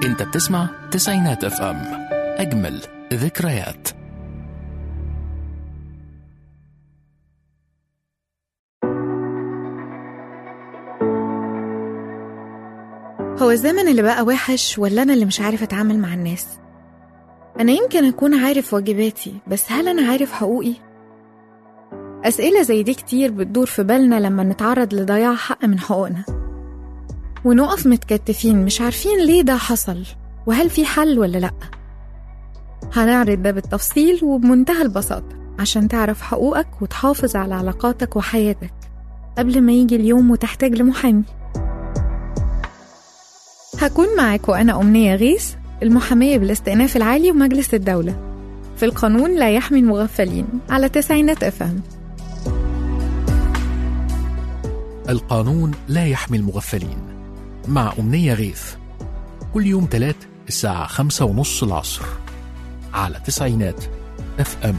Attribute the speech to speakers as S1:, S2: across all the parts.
S1: انت بتسمع تسعينات اف ام اجمل ذكريات
S2: هو الزمن اللي بقى وحش ولا أنا اللي مش عارف أتعامل مع الناس؟ أنا يمكن أكون عارف واجباتي بس هل أنا عارف حقوقي؟ أسئلة زي دي كتير بتدور في بالنا لما نتعرض لضياع حق من حقوقنا ونقف متكتفين مش عارفين ليه ده حصل وهل في حل ولا لأ هنعرض ده بالتفصيل وبمنتهى البساطة عشان تعرف حقوقك وتحافظ على علاقاتك وحياتك قبل ما يجي اليوم وتحتاج لمحامي هكون معاك وأنا أمنية غيث المحامية بالاستئناف العالي ومجلس الدولة في القانون لا يحمي المغفلين على تسعينات أفهم
S1: القانون لا يحمي المغفلين مع أمنية غيث كل يوم تلات الساعة خمسة ونص العصر على تسعينات اف ام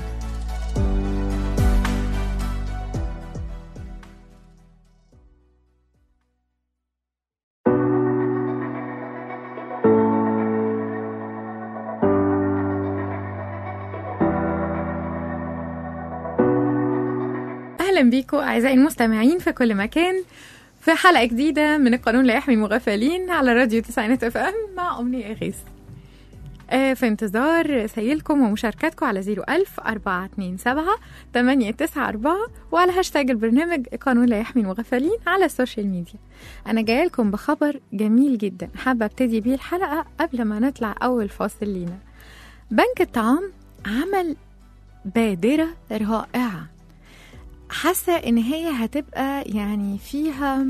S2: أهلا بيكم أعزائي المستمعين في كل مكان في حلقة جديدة من القانون لا يحمي المغفلين على راديو تسعينات اف ام مع أمنية غيث آه، في انتظار رسايلكم ومشاركاتكم على 01000 427 894 وعلى هاشتاج البرنامج قانون لا يحمي المغفلين على السوشيال ميديا أنا جاية لكم بخبر جميل جدا حابة ابتدي بيه الحلقة قبل ما نطلع أول فاصل لينا بنك الطعام عمل بادرة رائعة حاسة إن هي هتبقى يعني فيها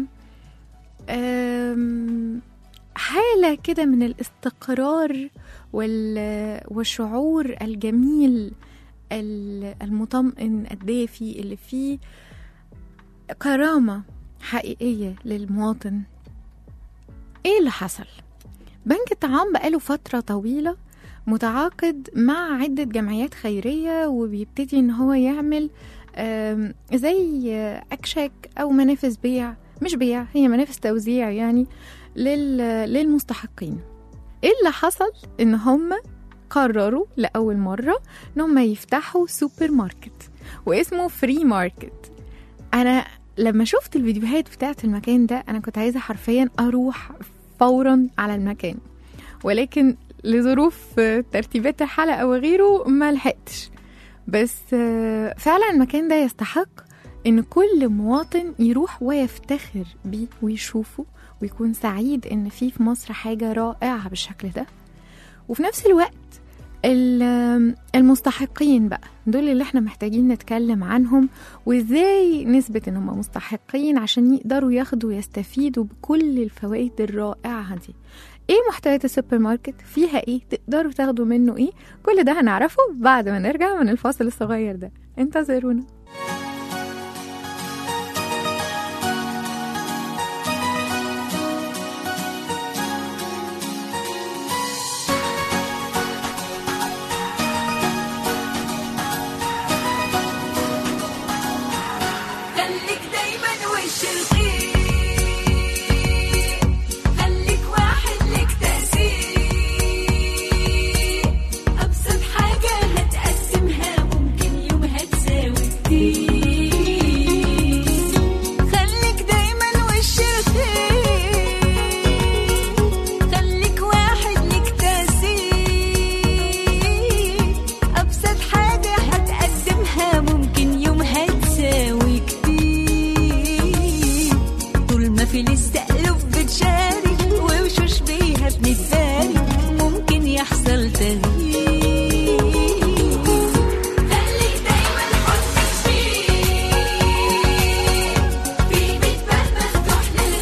S2: أم، حالة كده من الاستقرار وال- والشعور الجميل ال- المطمئن الدافي اللي فيه كرامة حقيقية للمواطن ايه اللي حصل؟ بنك الطعام بقاله فترة طويلة متعاقد مع عدة جمعيات خيرية وبيبتدي ان هو يعمل آم، زي أكشاك أو منافذ بيع مش بيع هي منافذ توزيع يعني لل- للمستحقين ايه اللي حصل ان هم قرروا لأول مرة ان هم يفتحوا سوبر ماركت واسمه فري ماركت انا لما شفت الفيديوهات بتاعت المكان ده انا كنت عايزة حرفيا اروح فورا على المكان ولكن لظروف آه، ترتيبات الحلقة وغيره ما لحقتش بس آه، فعلا المكان ده يستحق ان كل مواطن يروح ويفتخر بيه ويشوفه ويكون سعيد ان في في مصر حاجة رائعة بالشكل ده وفي نفس الوقت ال- المستحقين بقى دول اللي احنا محتاجين نتكلم عنهم وازاي نثبت ان هم مستحقين عشان يقدروا ياخدوا ويستفيدوا بكل الفوائد الرائعة دي ايه محتويات السوبر ماركت فيها ايه تقدروا تاخدوا منه ايه كل ده هنعرفه بعد ما نرجع من الفاصل الصغير ده انتظرونا
S3: خليك دايما وش الخير خليك واحد لك تأثير أبسط حاجة هتقسمها ممكن يومها تساوي كتير خليك دايما وش الخير خليك واحد لك تأثير أبسط حاجة هتقدمها ممكن يومها تساوي كتير طول ما في لسه قلوب بتشارك ووشوش بيها بنتبارك ممكن يحصل تغيير خليك دايما حسنك فيه في بيت باب مفتوح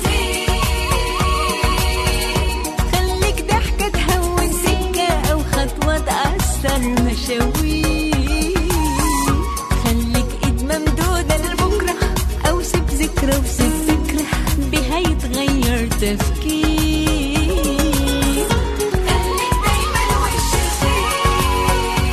S3: للغير خليك ضحكة تهون سكة أو خطوة تأثر مشاوير خليك إيد ممدودة لبكرة أو سيب ذكرى وسيب فكرة بها يتغير تفكير خليك دايما وش الخير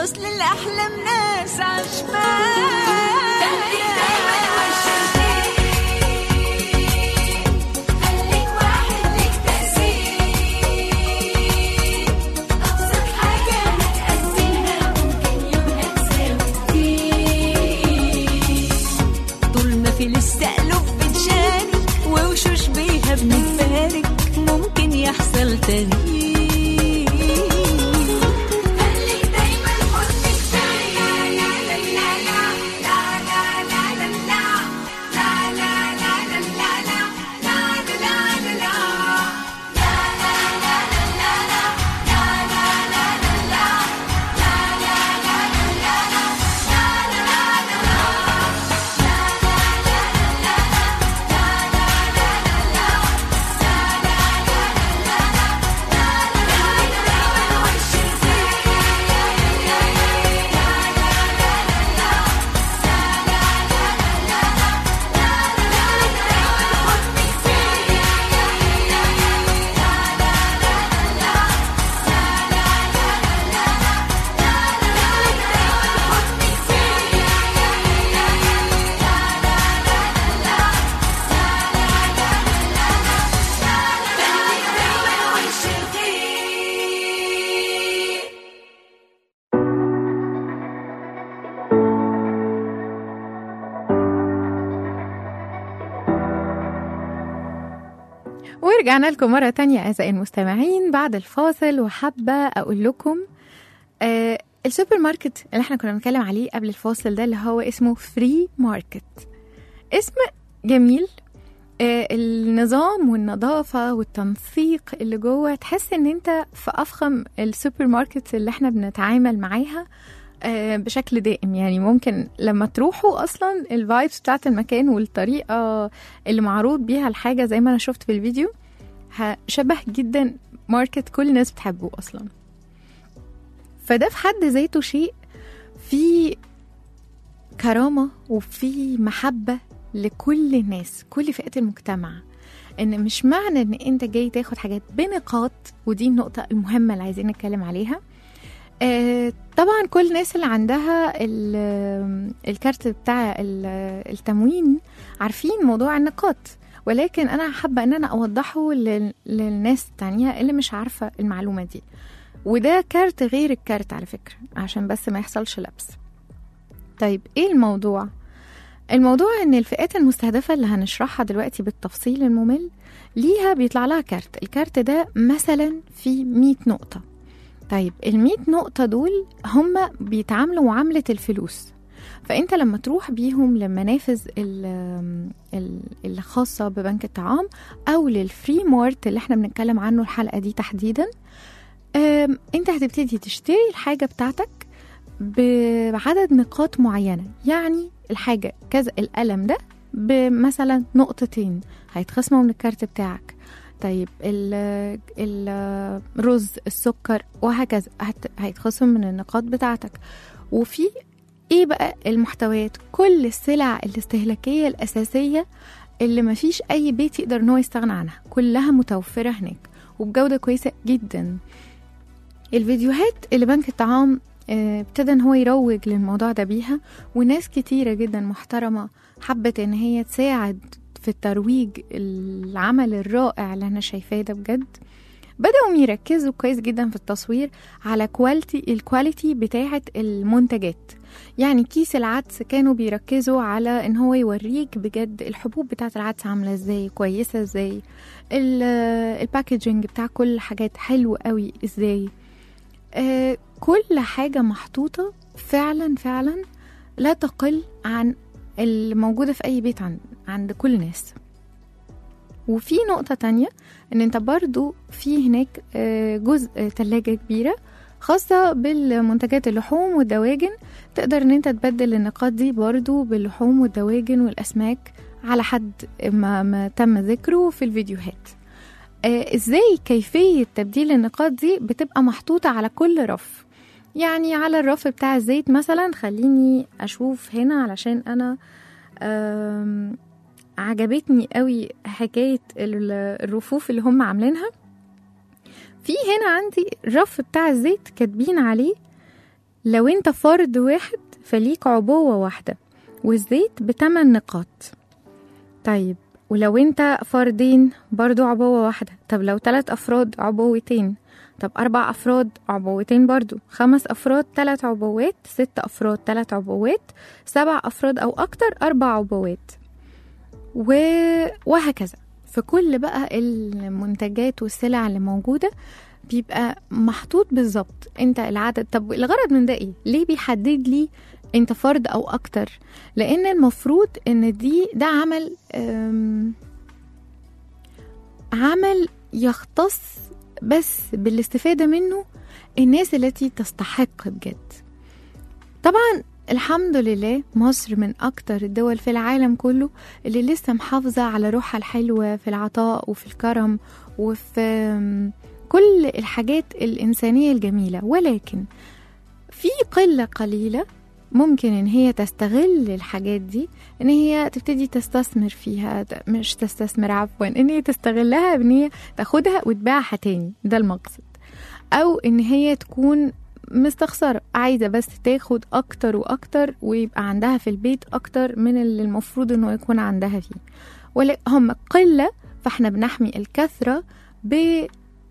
S3: أصل الأحلام ناس عشمان خليك دايما والشريك خليك واحد ليك تأثير أبسط حاجة هتأذيها ممكن يوم هتساوي كتير طول ما في لسه قلوب بتشارك ووشوش بيها بنتفارق ممكن يحصل تغيير خليك دايما حزنك لا لا لا لا لا لا لا لا لا لا لا لا لا لا لا لا لا لا
S2: ورجعنا لكم مرة تانية أعزائي المستمعين بعد الفاصل وحابة أقول لكم آه السوبر ماركت اللي احنا كنا بنتكلم عليه قبل الفاصل ده اللي هو اسمه فري ماركت اسم جميل آه النظام والنظافة والتنسيق اللي جوه تحس ان انت في أفخم السوبر ماركت اللي احنا بنتعامل معاها آه، بشكل دائم يعني ممكن لما تروحوا اصلا الفايبس بتاعت المكان والطريقه اللي معروض بيها الحاجه زي ما انا شفت في الفيديو ه- شبه جدا ماركت كل الناس بتحبه اصلا فده في حد ذاته شيء فيه كرامه وفي محبه لكل الناس كل فئات المجتمع ان مش معنى ان انت جاي تاخد حاجات بنقاط ودي النقطه المهمه اللي عايزين نتكلم عليها آه، طبعا كل الناس اللي عندها ال- الكارت بتاع ال- التموين عارفين موضوع النقاط ولكن انا حابه ان انا اوضحه لل- للناس التانية اللي مش عارفه المعلومه دي وده كارت غير الكارت على فكره عشان بس ما يحصلش لبس طيب ايه الموضوع الموضوع ان الفئات المستهدفه اللي هنشرحها دلوقتي بالتفصيل الممل ليها بيطلع لها كارت الكارت ده مثلا فيه 100 نقطه طيب المية نقطة دول هم بيتعاملوا معاملة الفلوس فانت لما تروح بيهم لمنافذ ال- ال- الخاصة ببنك الطعام او للفري مارت اللي احنا بنتكلم عنه الحلقة دي تحديدا أم، انت هتبتدي تشتري الحاجة بتاعتك بعدد نقاط معينة يعني الحاجة كذا القلم ده بمثلا نقطتين هيتخصموا من الكارت بتاعك طيب ال- الرز السكر وهكذا هت- هيتخصم من النقاط بتاعتك وفي ايه بقى المحتويات كل السلع الاستهلاكية الأساسية اللي مفيش أي بيت يقدر إن هو يستغنى عنها كلها متوفرة هناك وبجودة كويسة جدا الفيديوهات اللي بنك الطعام آه، ابتدى ان هو يروج للموضوع ده بيها وناس كتيرة جدا محترمة حبت ان هي تساعد في الترويج العمل الرائع اللي انا شايفاه ده بجد بدأوا يركزوا كويس جدا في التصوير على كواليتي الكواليتي بتاعة المنتجات يعني كيس العدس كانوا بيركزوا على ان هو يوريك بجد الحبوب بتاعة العدس عاملة ازاي كويسة ازاي ال- الباكجينج بتاع كل حاجات حلو قوي ازاي آه كل حاجة محطوطة فعلا فعلا لا تقل عن الموجودة في أي بيت عند, عند كل الناس وفي نقطة تانية ان انت برضو في هناك آه، جزء آه، تلاجة كبيرة خاصة بالمنتجات اللحوم والدواجن تقدر ان انت تبدل النقاط دي برضو باللحوم والدواجن والاسماك على حد ما, ما تم ذكره في الفيديوهات آه، ازاي كيفية تبديل النقاط دي بتبقى محطوطة على كل رف يعني على الرف بتاع الزيت مثلا خليني اشوف هنا علشان انا آم، عجبتني قوي حكاية ال- الرفوف اللي هم عاملينها في هنا عندي الرف بتاع الزيت كاتبين عليه لو انت فرد واحد فليك عبوة واحدة والزيت بتمن نقاط طيب ولو انت فردين برضو عبوة واحدة طب لو تلات أفراد عبوتين طب أربع أفراد عبوتين برضو خمس أفراد تلات عبوات ست أفراد تلات عبوات سبع أفراد أو أكتر أربع عبوات و... وهكذا في كل بقى المنتجات والسلع اللي موجودة بيبقى محطوط بالظبط انت العدد طب الغرض من ده ايه ليه بيحدد لي انت فرد او اكتر لان المفروض ان دي ده عمل أم، عمل يختص بس بالاستفادة منه الناس التي تستحق بجد طبعا الحمد لله مصر من أكتر الدول في العالم كله اللي لسه محافظة على روحها الحلوة في العطاء وفي الكرم وفي أم، كل الحاجات الإنسانية الجميلة ولكن في قلة قليلة ممكن ان هي تستغل الحاجات دي ان هي تبتدي تستثمر فيها ت- مش تستثمر عفوا ان هي تستغلها بان هي تاخدها وتبيعها تاني ده المقصد او ان هي تكون مستخسرة عايزة بس تاخد أكتر وأكتر ويبقى عندها في البيت أكتر من اللي المفروض إنه يكون عندها فيه ولا هم قلة فاحنا بنحمي الكثرة بشوية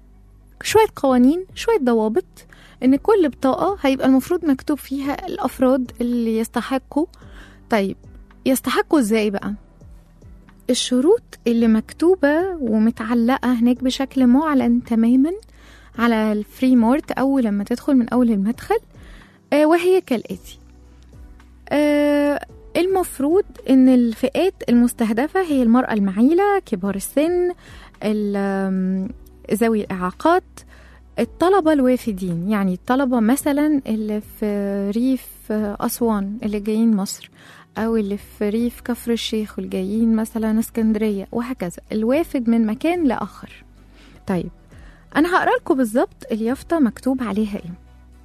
S2: قوانين شوية ضوابط إن كل بطاقة هيبقى المفروض مكتوب فيها الأفراد اللي يستحقوا طيب يستحقوا إزاي بقى؟ الشروط اللي مكتوبة ومتعلقة هناك بشكل معلن تماما على الفري مارت أول لما تدخل من أول المدخل آه وهي كالآتي آه المفروض ان الفئات المستهدفة هي المرأة المعيلة كبار السن ال- آم، ذوي الإعاقات الطلبة الوافدين يعني الطلبة مثلا اللي في ريف أسوان اللي جايين مصر أو اللي في ريف كفر الشيخ واللي جايين مثلا اسكندرية وهكذا الوافد من مكان لآخر طيب أنا هقرأ لكم بالظبط اليافطة مكتوب عليها إيه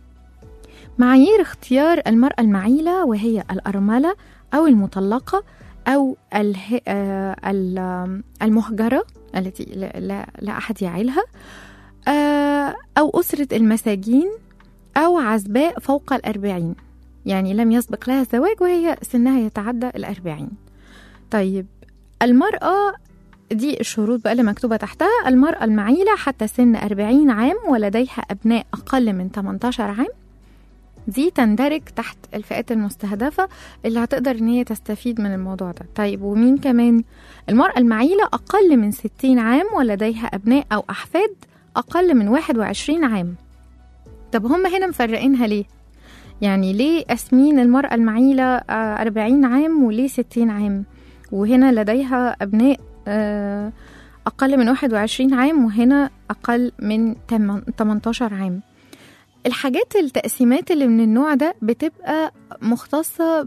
S2: معايير اختيار المرأة المعيلة وهي الأرملة أو المطلقة أو اله... آه، ال- المهجرة التي لا, لا, لا أحد يعيلها آه، أو أسرة المساجين أو عزباء فوق الأربعين يعني لم يسبق لها الزواج وهي سنها يتعدى الأربعين طيب المرأة دي الشروط بقى اللي مكتوبة تحتها المرأة المعيلة حتى سن 40 عام ولديها أبناء أقل من 18 عام دي تندرج تحت الفئات المستهدفة اللي هتقدر إن هي تستفيد من الموضوع ده طيب ومين كمان المرأة المعيلة أقل من 60 عام ولديها أبناء أو أحفاد أقل من 21 عام طب هم هنا مفرقينها ليه؟ يعني ليه أسمين المرأة المعيلة آه، 40 عام وليه 60 عام وهنا لديها أبناء آه، أقل من 21 عام وهنا أقل من 18 عام الحاجات التقسيمات اللي من النوع ده بتبقى مختصة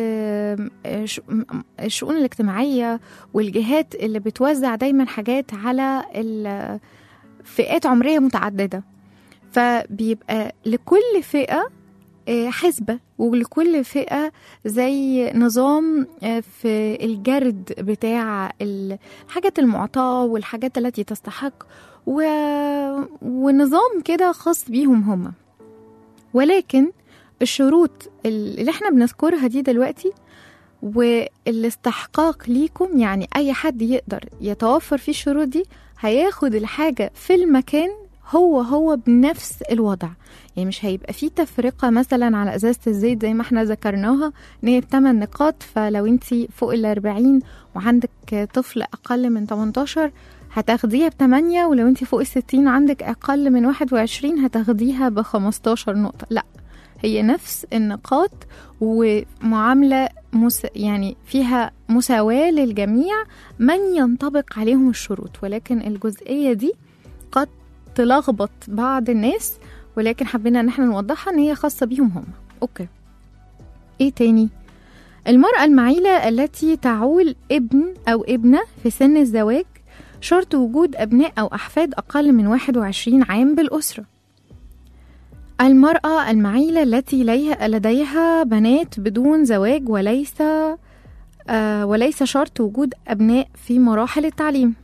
S2: بالشؤون الاجتماعية والجهات اللي بتوزع دايما حاجات على ال- فئات عمرية متعددة فبيبقى لكل فئة آه، حسبة ولكل فئة زي نظام آه، في الجرد بتاع الحاجات المعطاة والحاجات التي تستحق و... ونظام كده خاص بيهم هم ولكن الشروط اللي احنا بنذكرها دي دلوقتي والاستحقاق ليكم يعني اي حد يقدر يتوفر فيه الشروط دي هياخد الحاجة في المكان هو هو بنفس الوضع يعني مش هيبقى فيه تفرقة مثلا على ازازة الزيت زي ما احنا ذكرناها ان هي بتمن نقاط فلو انت فوق ال 40 وعندك طفل اقل من 18 هتاخديها بتمانية ولو انت فوق الستين عندك اقل من 21 هتاخديها ب 15 نقطة لا هي نفس النقاط ومعاملة مس يعني فيها مساواة للجميع من ينطبق عليهم الشروط ولكن الجزئية دي قد تلخبط بعض الناس ولكن حبينا ان احنا نوضحها ان هي خاصة بيهم هم اوكي ايه تاني المرأة المعيلة التي تعول ابن او ابنة في سن الزواج شرط وجود أبناء أو أحفاد أقل من 21 عام بالأسرة المرأة المعيلة التي ليها لديها بنات بدون زواج وليس آه وليس شرط وجود أبناء في مراحل التعليم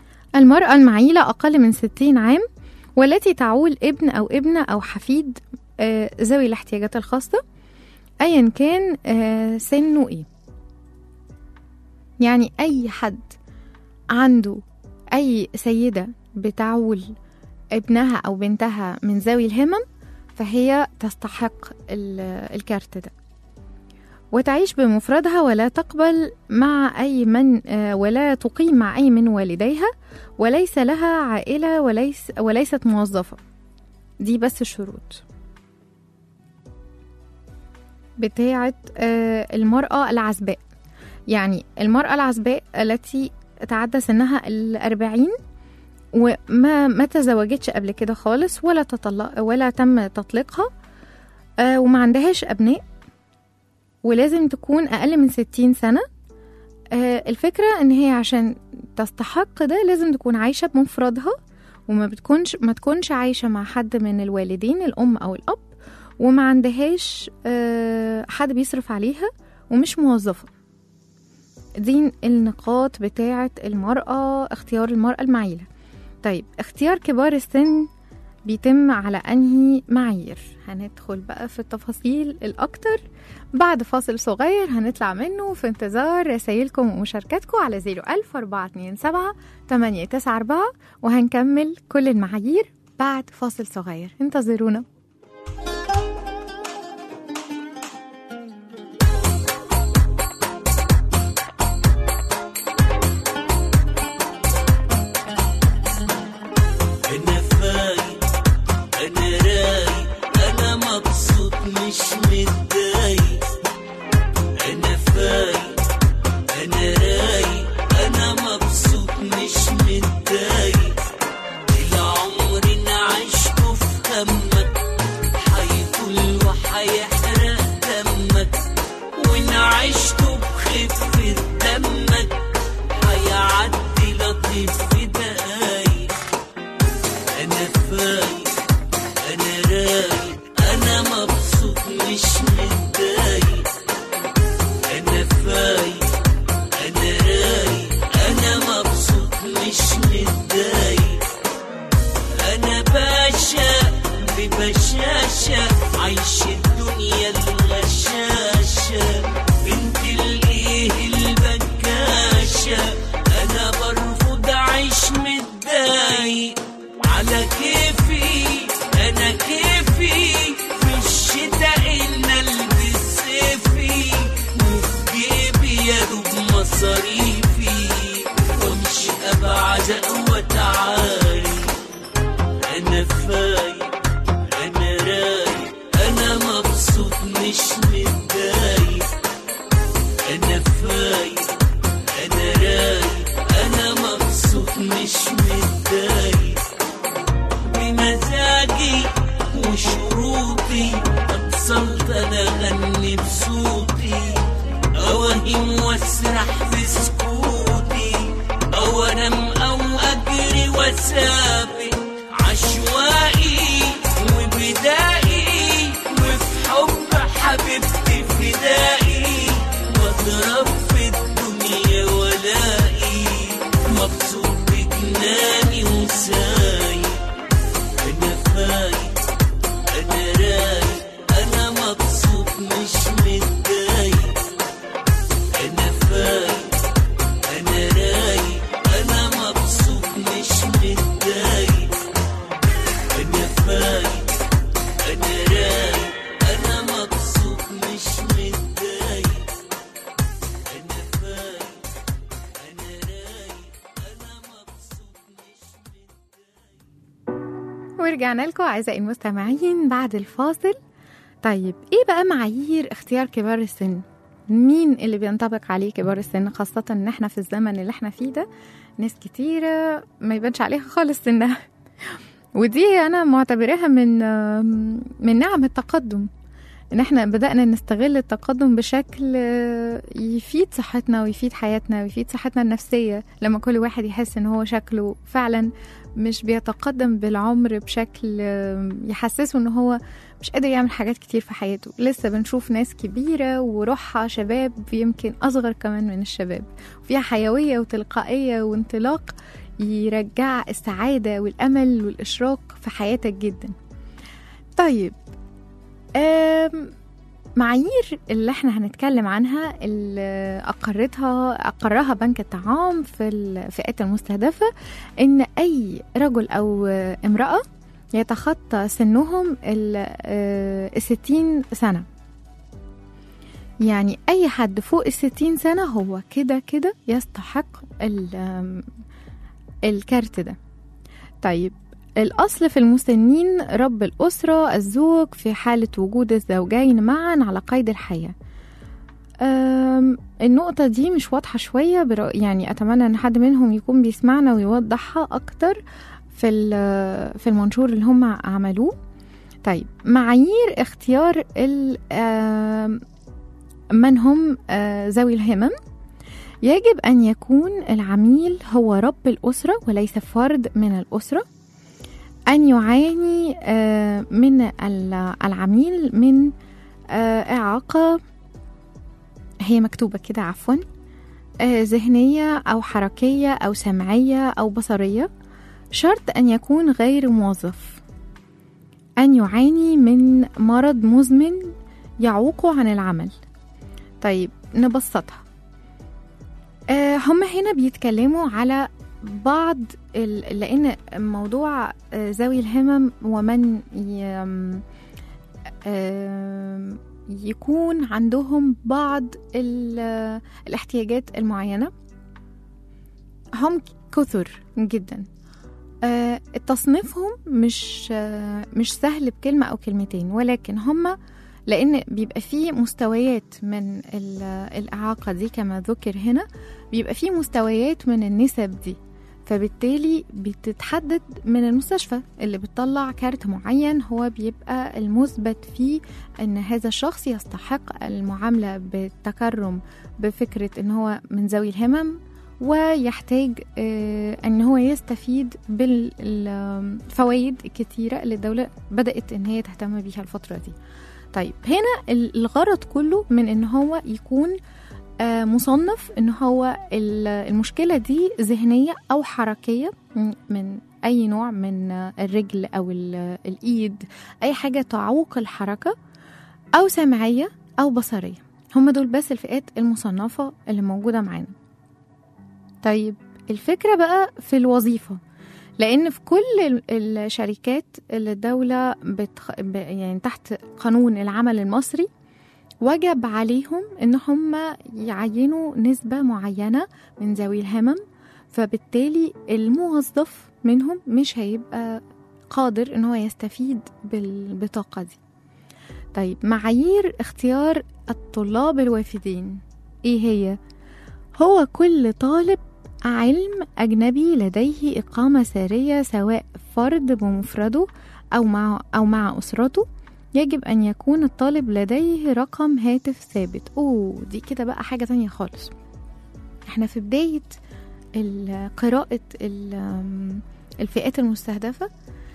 S2: المرأة المعيلة أقل من 60 عام والتي تعول ابن أو ابنة أو حفيد آه، ذوي الاحتياجات الخاصة أيا كان آه، سنه إيه يعني أي حد عنده أي سيدة بتعول ابنها أو بنتها من ذوي الهمم فهي تستحق ال- الكارت ده وتعيش بمفردها ولا تقبل مع أي من آه، ولا تقيم مع أي من والديها وليس لها عائلة وليس وليست موظفة دي بس الشروط بتاعة آه، المرأة العزباء يعني المرأة العزباء التي تعدى سنها الأربعين وما ما تزوجتش قبل كده خالص ولا تطلق ولا تم تطليقها آه، وما عندهاش أبناء ولازم تكون أقل من ستين سنة آه، الفكرة إن هي عشان تستحق ده لازم تكون عايشة بمفردها وما بتكونش ما تكونش عايشة مع حد من الوالدين الأم أو الأب وما عندهاش آه، حد بيصرف عليها ومش موظفة دي النقاط بتاعة المرأة اختيار المرأة المعيلة طيب اختيار كبار السن بيتم على أنهي معايير هندخل بقى في التفاصيل الأكتر بعد فاصل صغير هنطلع منه في انتظار رسايلكم ومشاركاتكم على 01000 427 894 وهنكمل كل المعايير بعد فاصل صغير انتظرونا
S4: انا فايق انا رايق انا مبسوط مش متضايق انا فايق انا رايق انا مبسوط مش متضايق العمر انا عشته في همك هيطول وهيحرق دمك وانا عشته بخفة دمك هيعدي لطيف في دقايق انا فايق انا رايق انا مبسوط مش متضايق انا فايق انا رايق انا مبسوط مش متضايق انا باشا ببشاشة عايش الدنيا الغشاشة بنت الايه البكاشة انا برفض اعيش متضايق على كيفي انا كيفي في الشتاء ان البس صيفي وفي جيبي يا دوب مصاريفي وامشي ابعد وتعالي انا فايق انا رايق انا مبسوط مش متضايق انا فايق انا رايق انا مبسوط مش متضايق بمزاجي وشروطي اتصلت انا اغني بصوتي اوهم واسرح في سكوتي او انام او اجري واسابق عشوائي وبدائي وفي حب حبيبتي فدائي واضرب في الدنيا ولائي مبسوط بجناني وسايق انا فايق انا رايق انا مبسوط مش متضايق انا فايق انا رايق انا مبسوط مش متضايق انا فايق انا رايق انا مبسوط مش متضايق انا فايق انا رايق انا مبسوط مش متضايق
S2: ورجعنا لكم أعزائي المستمعين بعد الفاصل طيب إيه بقى معايير اختيار كبار السن؟ مين اللي بينطبق عليه كبار السن خاصة إن إحنا في الزمن اللي إحنا فيه ده ناس كتيرة ما يبانش عليها خالص سنها ودي أنا معتبراها من من نعم التقدم إن إحنا بدأنا نستغل التقدم بشكل يفيد صحتنا ويفيد حياتنا ويفيد صحتنا النفسية لما كل واحد يحس إن هو شكله فعلا مش بيتقدم بالعمر بشكل يحسسه ان هو مش قادر يعمل حاجات كتير في حياته لسه بنشوف ناس كبيرة وروحها شباب يمكن أصغر كمان من الشباب فيها حيوية وتلقائية وانطلاق يرجع السعادة والأمل والإشراق في حياتك جدا طيب آم، معايير اللي احنا هنتكلم عنها اللي أقرتها أقرها بنك الطعام في الفئات المستهدفة إن أي رجل أو امرأة يتخطى سنهم الستين سنة يعني أي حد فوق الستين سنة هو كده كده يستحق ال- آم، الكارت ده طيب الأصل في المسنين رب الأسرة الزوج في حالة وجود الزوجين معا على قيد الحياة أم، النقطة دي مش واضحة شوية برا- يعني أتمنى أن حد منهم يكون بيسمعنا ويوضحها أكتر في ال- في المنشور اللي هم عملوه طيب معايير اختيار ال- آم، من هم آه، ذوي الهمم يجب أن يكون العميل هو رب الأسرة وليس فرد من الأسرة أن يعاني آه، من ال- العميل من آه، إعاقة هي مكتوبة كده عفوا آه، ذهنية أو حركية أو سمعية أو بصرية شرط أن يكون غير موظف أن يعاني من مرض مزمن يعوقه عن العمل طيب نبسطها آه، هم هنا بيتكلموا على بعض ال... لأن موضوع آه، ذوي الهمم ومن ي... آم، يكون عندهم بعض ال... الاحتياجات المعينة هم كثر جدا آه، تصنيفهم مش آه، مش سهل بكلمة أو كلمتين ولكن هم لأن بيبقى فيه مستويات من ال- الإعاقة دي كما ذكر هنا بيبقى فيه مستويات من النسب دي فبالتالي بتتحدد من المستشفى اللي بتطلع كارت معين هو بيبقى المثبت فيه ان هذا الشخص يستحق المعاملة بالتكرم بفكرة ان هو من ذوي الهمم ويحتاج آه، ان هو يستفيد بالفوائد الكتيرة اللي الدولة بدأت ان هي تهتم بيها الفترة دي طيب هنا ال- الغرض كله من ان هو يكون آه، مصنف ان هو ال- المشكله دي ذهنيه او حركيه م- من اي نوع من آه، الرجل او ال- الايد اي حاجه تعوق الحركه او سمعيه او بصريه هم دول بس الفئات المصنفه اللي موجوده معانا طيب الفكره بقى في الوظيفه لان في كل ال- الشركات اللي الدوله بتخ... ب- يعني تحت قانون العمل المصري وجب عليهم ان هم يعينوا نسبة معينة من ذوي الهمم فبالتالي الموظف منهم مش هيبقى قادر ان هو يستفيد بالبطاقة دي طيب معايير اختيار الطلاب الوافدين ايه هي هو كل طالب علم أجنبي لديه إقامة سارية سواء فرد بمفرده أو مع أو مع أسرته يجب أن يكون الطالب لديه رقم هاتف ثابت أوه دي كده بقى حاجة تانية خالص احنا في بداية ال- قراءة ال- الفئات المستهدفة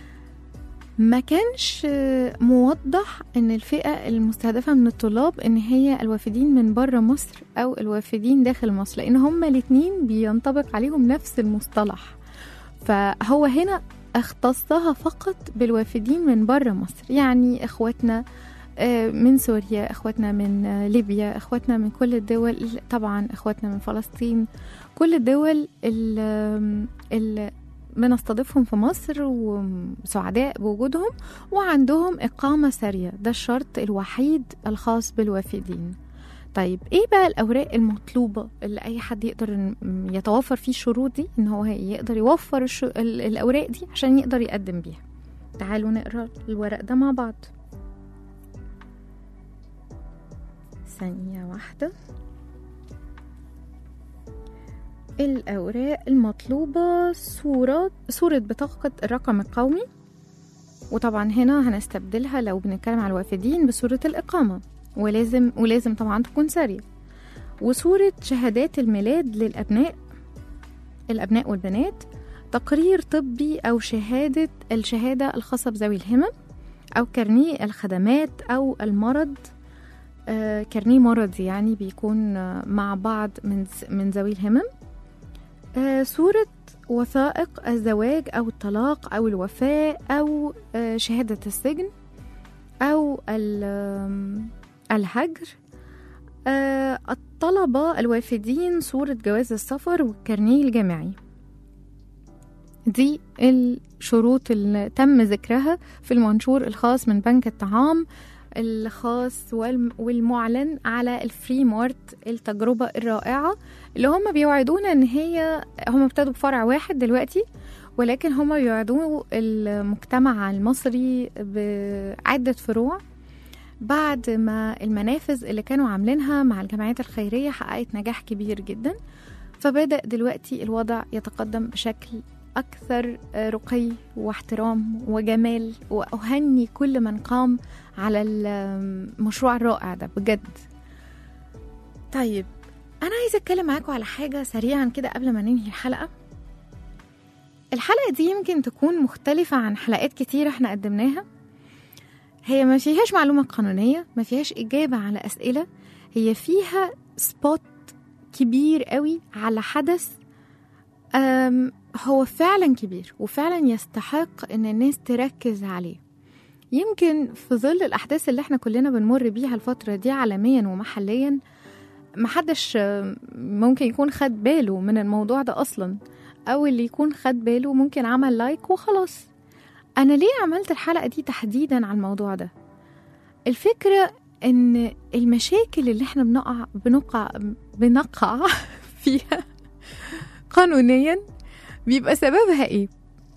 S2: ما كانش موضح ان الفئة المستهدفة من الطلاب ان هي الوافدين من بره مصر او الوافدين داخل مصر لان هما الاتنين بينطبق عليهم نفس المصطلح فهو هنا اختصها فقط بالوافدين من بره مصر يعني اخواتنا آه، من سوريا اخواتنا من آه، ليبيا اخواتنا من كل الدول طبعا اخواتنا من فلسطين كل الدول اللي بنستضيفهم في مصر وسعداء بوجودهم وعندهم إقامة سارية ده الشرط الوحيد الخاص بالوافدين طيب ايه بقى الاوراق المطلوبه اللي اي حد يقدر إن- يتوفر فيه الشروط دي ان هو يقدر يوفر الش... ال- الاوراق دي عشان يقدر يقدم بيها تعالوا نقرا الورق ده مع بعض ثانيه واحده الأوراق المطلوبة صورة صورة بطاقة الرقم القومي وطبعا هنا هنستبدلها لو بنتكلم على الوافدين بصورة الإقامة ولازم ولازم طبعا تكون سارية وصورة شهادات الميلاد للأبناء الأبناء والبنات تقرير طبي أو شهادة الشهادة الخاصة بذوي الهمم أو كارنيه الخدمات أو المرض آه، كارنيه مرض يعني بيكون آه، مع بعض من من ذوي الهمم آه، صورة وثائق الزواج أو الطلاق أو الوفاة أو آه، شهادة السجن أو ال- الهجر آه، الطلبة الوافدين صورة جواز السفر والكارنيه الجامعي دي الشروط اللي تم ذكرها في المنشور الخاص من بنك الطعام الخاص والم- والمعلن على الفري مارت التجربة الرائعة اللي هم بيوعدونا ان هي هم ابتدوا بفرع واحد دلوقتي ولكن هم بيوعدوا المجتمع المصري بعدة فروع بعد ما المنافذ اللي كانوا عاملينها مع الجمعيات الخيرية حققت نجاح كبير جدا فبدأ دلوقتي الوضع يتقدم بشكل أكثر رقي واحترام وجمال وأهني كل من قام على المشروع الرائع ده بجد طيب أنا عايزة أتكلم معاكم على حاجة سريعا كده قبل ما ننهي الحلقة الحلقة دي يمكن تكون مختلفة عن حلقات كتير احنا قدمناها هي ما فيهاش معلومة قانونية ما فيهاش إجابة على أسئلة هي فيها سبوت كبير قوي على حدث أم، هو فعلا كبير وفعلا يستحق ان الناس تركز عليه يمكن في ظل الأحداث اللي احنا كلنا بنمر بيها الفترة دي عالميا ومحليا محدش أم، ممكن يكون خد باله من الموضوع ده أصلا أو اللي يكون خد باله ممكن عمل لايك وخلاص أنا ليه عملت الحلقة دي تحديدا على الموضوع ده الفكرة إن المشاكل اللي احنا بنقع بنقع بنقع فيها قانونيا بيبقى سببها ايه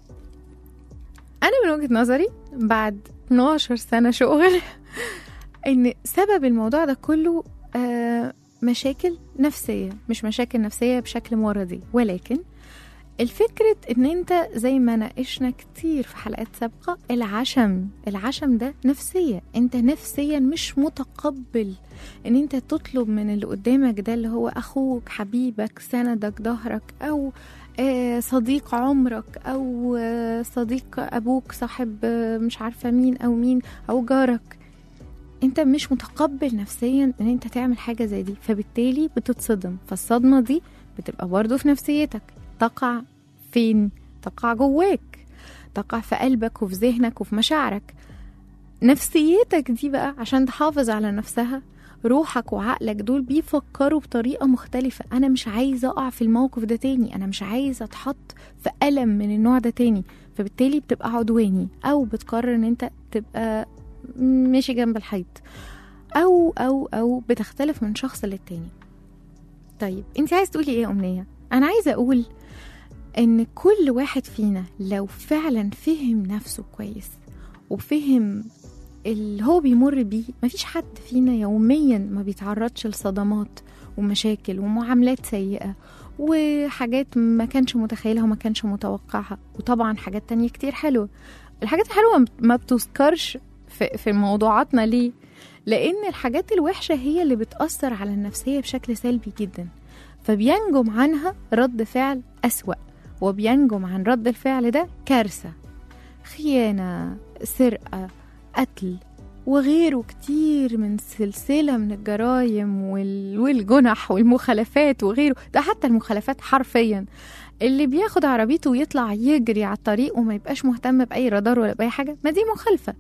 S2: انا من وجهة نظري بعد 12 سنة شغل ان سبب الموضوع ده كله آه مشاكل نفسية مش مشاكل نفسية بشكل مرضي ولكن الفكرة ان انت زي ما ناقشنا كتير في حلقات سابقة العشم العشم ده نفسية انت نفسيا مش متقبل ان انت تطلب من اللي قدامك ده اللي هو اخوك حبيبك سندك ظهرك او آه، صديق عمرك او آه، صديق ابوك صاحب آه، مش عارفة مين او مين او جارك انت مش متقبل نفسيا ان انت تعمل حاجة زي دي فبالتالي بتتصدم فالصدمة دي بتبقى برضه في نفسيتك تقع فين تقع جواك تقع في قلبك وفي ذهنك وفي مشاعرك نفسيتك دي بقى عشان تحافظ على نفسها روحك وعقلك دول بيفكروا بطريقة مختلفة أنا مش عايزة أقع في الموقف ده تاني أنا مش عايزة أتحط في ألم من النوع ده تاني فبالتالي بتبقى عدواني أو بتقرر إن أنت تبقى ماشي جنب الحيط أو أو أو بتختلف من شخص للتاني طيب أنت عايز تقولي إيه يا أمنية؟ أنا عايزة أقول إن كل واحد فينا لو فعلا فهم نفسه كويس وفهم اللي هو بيمر بيه مفيش حد فينا يوميا ما بيتعرضش لصدمات ومشاكل ومعاملات سيئة وحاجات ما كانش متخيلها وما كانش متوقعها وطبعا حاجات تانية كتير حلوة الحاجات الحلوة ما بتذكرش في, في موضوعاتنا ليه لأن الحاجات الوحشة هي اللي بتأثر على النفسية بشكل سلبي جدا فبينجم عنها رد فعل أسوأ وبينجم عن رد الفعل ده كارثة خيانة سرقة قتل وغيره كتير من سلسلة من الجرايم وال... والجنح والمخالفات وغيره ده حتى المخالفات حرفيا اللي بياخد عربيته ويطلع يجري على الطريق وما يبقاش مهتم بأي رادار ولا بأي حاجة ما دي مخالفة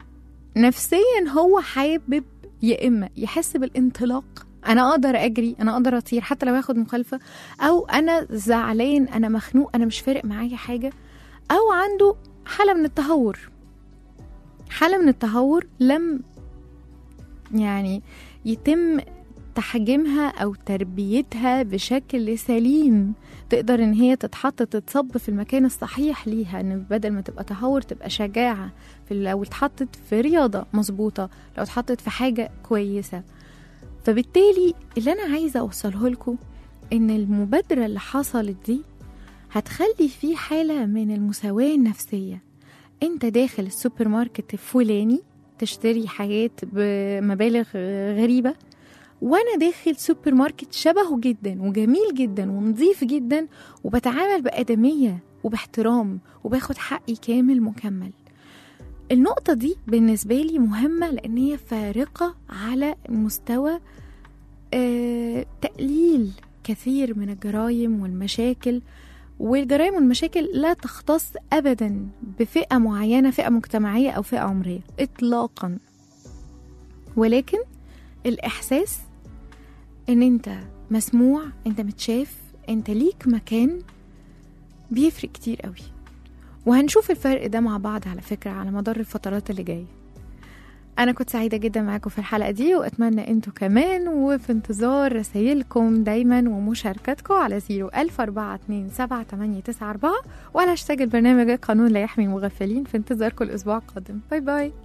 S2: نفسيا هو حابب يا إما يحس بالانطلاق أنا أقدر أجري أنا أقدر أطير حتى لو هاخد مخالفة أو أنا زعلان أنا مخنوق أنا مش فارق معايا حاجة أو عنده حالة من التهور حالة من التهور لم يعني يتم تحجيمها أو تربيتها بشكل سليم تقدر إن هي تتحط تتصب في المكان الصحيح ليها إن بدل ما تبقى تهور تبقى شجاعة في لو اتحطت في رياضة مظبوطة لو اتحطت في حاجة كويسة فبالتالي اللي أنا عايزة أوصله لكم إن المبادرة اللي حصلت دي هتخلي في حالة من المساواة النفسية انت داخل السوبر ماركت الفلاني تشتري حاجات بمبالغ غريبة وانا داخل سوبر ماركت شبهه جدا وجميل جدا ونظيف جدا وبتعامل بأدمية وباحترام وباخد حقي كامل مكمل النقطة دي بالنسبة لي مهمة لأن هي فارقة على مستوى آه تقليل كثير من الجرائم والمشاكل والجرائم والمشاكل لا تختص ابدا بفئه معينه فئه مجتمعيه او فئه عمريه اطلاقا ولكن الإحساس إن أنت مسموع أنت متشاف أنت ليك مكان بيفرق كتير قوي وهنشوف الفرق ده مع بعض على فكرة على مدار الفترات اللي جاية أنا كنت سعيدة جدا معاكم في الحلقة دي وأتمنى أنتوا كمان وفي انتظار رسايلكم دايما ومشاركتكم على 014278894 وعلى هاشتاج البرنامج القانون لا يحمي المغفلين في انتظاركم الأسبوع القادم باي باي